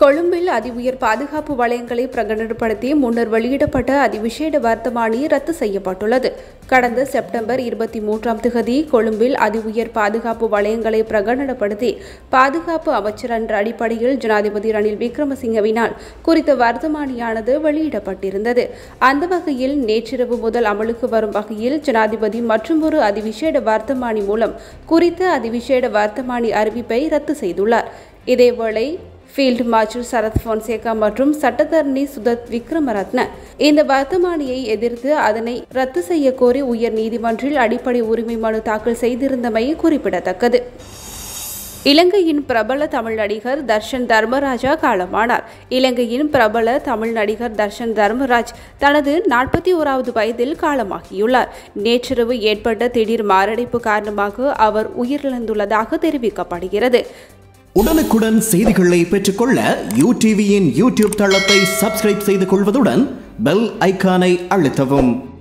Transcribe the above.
கொழும்பில் அதிஉயர் பாதுகாப்பு வலயங்களை பிரகடனப்படுத்தி முன்னர் வெளியிடப்பட்ட அதிவிசேட வர்த்தமானி ரத்து செய்யப்பட்டுள்ளது கடந்த செப்டம்பர் இருபத்தி மூன்றாம் திகதி கொழும்பில் அதிஉயர் பாதுகாப்பு வலயங்களை பிரகடனப்படுத்தி பாதுகாப்பு அமைச்சர் என்ற அடிப்படையில் ஜனாதிபதி ரணில் விக்ரமசிங்கவினால் குறித்த வர்த்தமானியானது வெளியிடப்பட்டிருந்தது அந்த வகையில் நேற்றிரவு முதல் அமலுக்கு வரும் வகையில் ஜனாதிபதி மற்றொரு அதிவிசேட வர்த்தமானி மூலம் குறித்த அதிவிசேட வர்த்தமானி அறிவிப்பை ரத்து செய்துள்ளார் இதேவேளை ஃபீல்டு மார்ஷல் சரத் பொன்சேகா மற்றும் சட்டத்தரணி சுதத் விக்ரமரத்ன இந்த வர்த்தமானியை எதிர்த்து அதனை ரத்து செய்ய கோரி உயர் நீதிமன்றில் அடிப்படை உரிமை மனு தாக்கல் செய்திருந்தமை குறிப்பிடத்தக்கது இலங்கையின் பிரபல தமிழ் நடிகர் தர்ஷன் தர்மராஜா காலமானார் இலங்கையின் பிரபல தமிழ் நடிகர் தர்ஷன் தர்மராஜ் தனது நாற்பத்தி ஓராவது வயதில் காலமாகியுள்ளார் நேற்றிரவு ஏற்பட்ட திடீர் மாரடைப்பு காரணமாக அவர் உயிரிழந்துள்ளதாக தெரிவிக்கப்படுகிறது உடனுக்குடன் செய்திகளை பெற்றுக்கொள்ள யூ டிவியின் யூடியூப் தளத்தை சப்ஸ்கிரைப் செய்து கொள்வதுடன் பெல் ஐக்கானை அழுத்தவும்